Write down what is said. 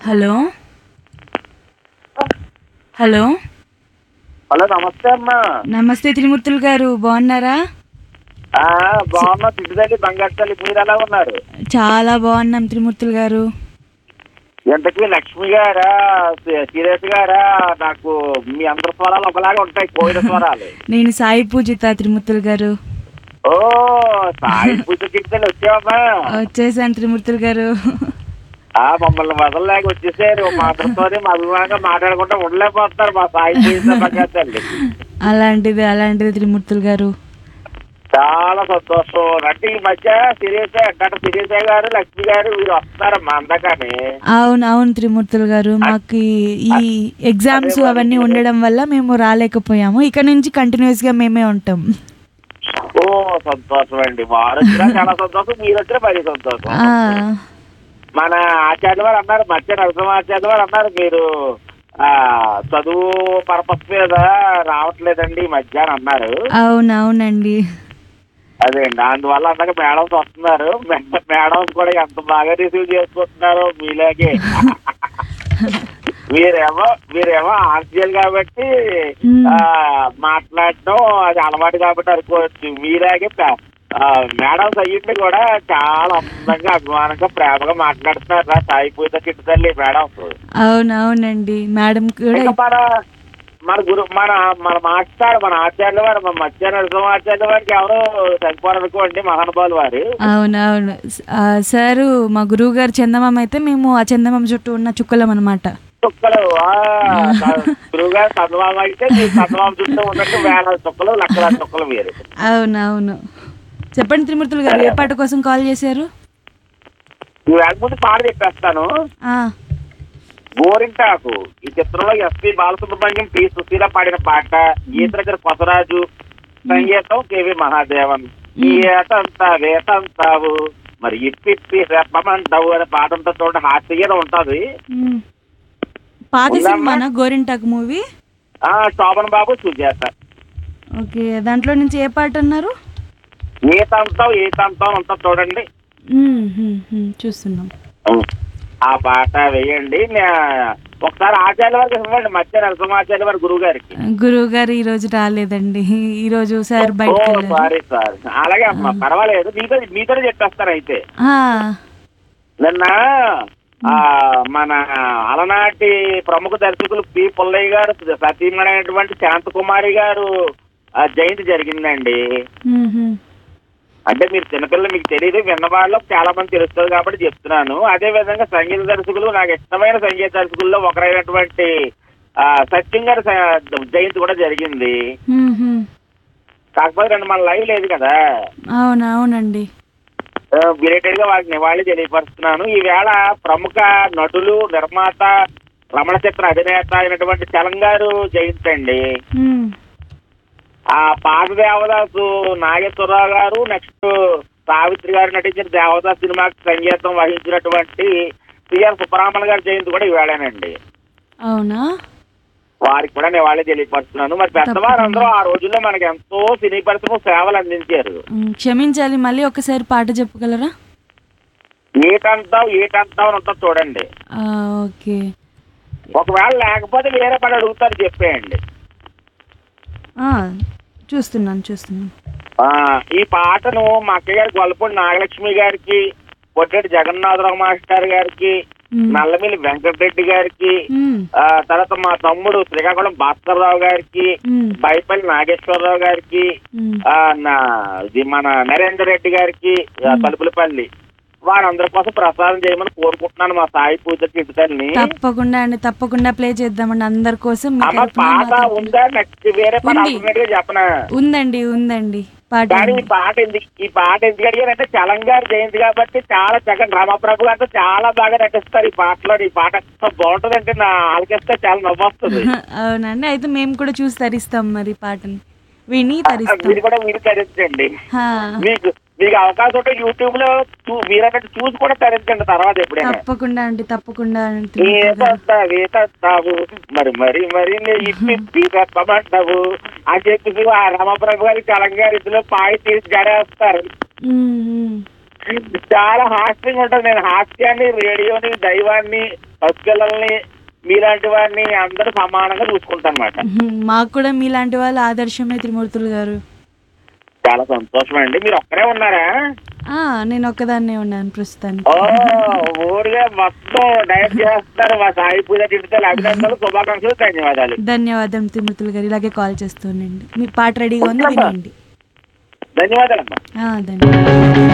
Hello hello hello నమస్తే అమ్మా నమస్తే త్రిమూర్తులు గారు బాగున్నారా ఆ, బాగున్నా తిట్టుదల్లి బంగారు తల్లి మీరు ఎలా ఉన్నారు చాలా బాగున్నాం త్రిమూర్తులు గారు ఇంతకీ లక్ష్మి గారా సి- సురేష్ గారా నాకు మీ అందరి స్వరాలు ఒకలాగా ఉంటాయి కోయిల స్వరాలు నేను సాయి పూజిత త్రిమూర్తులు గారు ఓ సాయి పూజ తిట్టుదల్లి వచ్చావమ్మా వచ్చేసాను త్రిమూర్తులు గారు ఆ మమ్మల్ని వదలలేక వచ్చేసారు మా అందరితో మా అభిమానంగా మాట్లాడుకుంటూ ఉండలేకపోతున్నారు మా సాయి పూజ బంగారు తల్లి అలాంటిది అలాంటిది త్రిమూర్తులు గారు చాలా సంతోషం అంటే ఈ మధ్య సిరీస్ గంట సిరీస్ గారు లక్ష్మి గారు వీరు వస్తారమ్మా అందగానే అవును అవును త్రిమూర్తులు గారు మాకు ఈ- ఈ ఎగ్జామ్స్ అవన్నీ ఉండడం వల్ల మేము రాలేకపోయాము ఇక నుంచి కంటిన్యూస్ గా మేమే ఉంటాం ఓ సంతోషం అండి వారు వచ్చినా చాలా సంతోషం మీరు వచ్చినా మరీ సంతోషం ఆ, మన ఆచార్య వారు అన్నారు మధ్య నరసింహాచార్య వారు అన్నారు మీరు ఆ చదువు పర్పస్ మీద రావట్లేదండి ఈ మధ్య అని అన్నారు అవును అవునండి అదే అండి అందువల్ల అందాక మేడమ్స్ వస్తున్నారు మేడమ్స్ కూడా ఎంత బాగా రిసీవ్ చేసుకుంటున్నారు మీలాగే మీరేమో మీరేమో ఆర్టియల్ కాబట్టి మ్మ్. ఆ మాట్లాడటం అది అలవాటు కాబట్టి అనుకోవచ్చు మీలాగే ప- ఆ, మేడమ్స్ అయ్యింది కూడా చాలా అందంగా అభిమానంగా ప్రేమగా మాట్లాడుతున్నారు రా సాయి పూజ కిట్టు తల్లి మేడమ్స్ అవును అవునండి మేడం కూడా ఇంకా మన మన గురు మన మన మాస్టర్ మన ఆచార్యుల వారు మన మధ్య నరసింహాచార్య వారికి ఎవరు చనిపోరనుకోండి మహానుభావులు వారు అవును అవును ఆ, సారు మా గురువు గారు చందమామ అయితే మేము ఆ చందమామ చుట్టూ ఉన్న చుక్కలం అనమాట చుక్కలు ఆ, గురువు గారు చందమామ అయితే మీ చందమామ చుట్టూ ఉన్నట్టు వేల చుక్కలు లక్షల చుక్కలు మీరు అవును అవును చెప్పండి త్రిమూర్తులు గారు ఏ పాట కోసం కాల్ చేశారు ఈ వేళ ముందు పాట చెప్పేస్తాను ఆ, గోరింటాకు ఈ చిత్రంలో ఎస్పి బాలసుబ్రహ్మణ్యం పి సుశీల పాడిన పాట గీతరచన కొసరాజు సంగీతం కేవి మహాదేవన్ ఈ ఏతంతా వేతంతావు మరి ఇప్పిప్పి రెప్పమంటావు అనే పాట ఉంటుంది చూడండి హాస్యంగా ఉంటది ఉమ్. పాత ఉందమ్మా? సినిమానా గోరింటాకు మూవీ ఆ శోభన్ బాబు సుజాత ఓకే దాంట్లో నుంచి ఏ పాట అన్నారు ఏతంతం ఏతంతం అంతా చూడండి ఉమ్, ఉమ్, ఉమ్, చూస్తున్నాం ఆ పాట వేయండి నే- ఒకసారి ఆచార్య వారికి ఇవ్వండి మధ్య నరసింహాచార్య వారి గురువు గారికి గురువు గారు ఈ రోజు రాలేదండి ఈ రోజు సార్ ఓ బయటకు వెళ్ళారు సారీ సారీ అలాగే అమ్మా పర్వాలేదు మీతో మీతోనే చెప్పేస్తారు అయితే ఆ, నిన్న ఆ మన అలనాటి ప్రముఖ దర్శకులు పి పుల్లయ్య గారు సతీమణైనటువంటి శాంతకుమారి గారు ఆ, జయంతి జరిగిందండి ఉమ్, ఉమ్. అంటే మీరు చిన్నపిల్లలు మీకు తెలియదు విన్న వాళ్ళకి చాలా మంది తెలుస్తుంది కాబట్టి చెప్తున్నాను అదే విధంగా సంగీత దర్శకులు నాకు ఇష్టమైన సంగీత దర్శకుల్లో ఒకరైనటువంటి ఆ, సత్యం గారి స- జయంతి కూడా జరిగింది ఉమ్, ఉమ్. కాకపోతే రెండు మన లైవ్ లేదు కదా అవును అవునండి బిలేటెడ్ గా వారికి నివాళి తెలియపరుస్తున్నాను ఈవేళ ప్రముఖ నటులు నిర్మాత రమణ చిత్ర అధినేత అయినటువంటి చలం గారు జయంతి అండి ఉమ్, ఆ పాత దేవదాసు నాగేశ్వరరావు గారు నెక్స్ట్ సావిత్రి గారు నటించిన దేవదాస్ సినిమాకి సంగీతం వహించినటువంటి సిఆర్ సుబ్బరామన్ గారి జయంతి కూడా ఈవేళేనండి అవునా వారికి కూడా నివాళి తెలియపరుస్తున్నాను మరి పెద్దవారు అందరూ ఆ రోజుల్లో మనకి ఎంతో సినీ పరిశ్రమ సేవలు అందించారు ఉమ్, క్షమించాలి మళ్ళీ ఒకసారి పాట చెప్పగలరా ఏటంతావు ఏటంతావు అంతా చూడండి ఆ, ఓకే ఒకవేళ లేకపోతే వేరే పని అడుగుతారు చెప్పేయండి ఆ, చూస్తున్నాను చూస్తున్నాను ఆ, ఈ పాటను మా అక్కయ్య గారి గొల్లపూడి నాగలక్ష్మి గారికి పొట్టేటి జగన్నాథరావు మాస్టర్ గారికి ఉమ్, నల్లమిల్లి వెంకటరెడ్డి గారికి ఉమ్, ఆ తర్వాత మా తమ్ముడు శ్రీకాకుళం భాస్కర్ రావు గారికి ఉమ్, బైపల్లి నాగేశ్వరరావు గారికి ఉమ్. ఆ, నా ఇది మన నరేందర్ రెడ్డి గారికి ఆ, తలుపులపల్లి వారందరి కోసం ప్రసాదం చేయమని కోరుకుంటున్నాను మా సాయి పూజ కిట్టుతల్ని తప్పకుండా అండి తప్పకుండా ప్లే చేద్దామండి అందరి కోసం మీ అమ్మ తరపున, మా పాట తరపున. ఉందా నెక్స్ట్ వేరే పాట ఉంది. ఆల్టర్నేట్ గా చెప్పనా ఉందండి ఉందండి పాట కానీ ఈ ఉంది. పాట ఎందుకు ఈ పాట ఎందుకు అడిగారంటే చలం గారు జయంతి కాబట్టి చాలా చక్కగా రామప్రభు గారితో చాలా బాగా నటిస్తారు ఈ పాటలో ఈ పాట ఎంత బాగుంటదంటే నా ఆలకిస్తే చాలా నవ్వొస్తుంది అవునండి అయితే మేము కూడా చూసి తరిస్తాం మరి పాటని విని తరిస్తాం మీరు కూడా మీరు తరించండి హా, మీకు మీకు అవకాశం ఉంటే యూట్యూబ్ లో చూ- మీరన్నట్టు చూసి కూడా తరించండి తర్వాత ఎప్పుడైనా తప్పకుండా అండి తప్పకుండా అండి త్రిమూర్తి గారు. ఏదంతా వేతస్తావు మరి మరి మరి ఇప్పి చెప్పమంటావు అని చెప్పి ఆ రామప్రభు గారి చలం గారి ఇందులో పాయి తీసి గడేస్తారు ఉమ్, ఉమ్. చాలా హాస్యంగా ఉంటుంది నేను హాస్యాన్ని రేడియోని దైవాన్ని పసిపిల్లల్ని మీలాంటి వారిని అందరూ సమానంగా చూసుకుంటాను అనమాట మ్మ్. మాకు కూడా మీలాంటి వాళ్ళు ఆదర్శమే త్రిమూర్తులు గారు చాలా సంతోషం అండి మీరు ఒక్కరే ఉన్నారా ఆ, నేను ఒక్కదాన్నే ఉన్నాను ప్రస్తుతానికి ఓ ఊరిగా మొత్తం డైట్ చేస్తున్నారు మా సాయి పూజ చిట్టాలు అభినందనలు శుభాకాంక్షలు ధన్యవాదాలు ధన్యవాదం త్రిమూర్తులు గారు ఇలాగే కాల్ చేస్తూ ఉండండి మీ పాట రెడీగా ఉంది వినండి ధన్యవాదాలమ్మా ఆ, ధన్యవాదాలు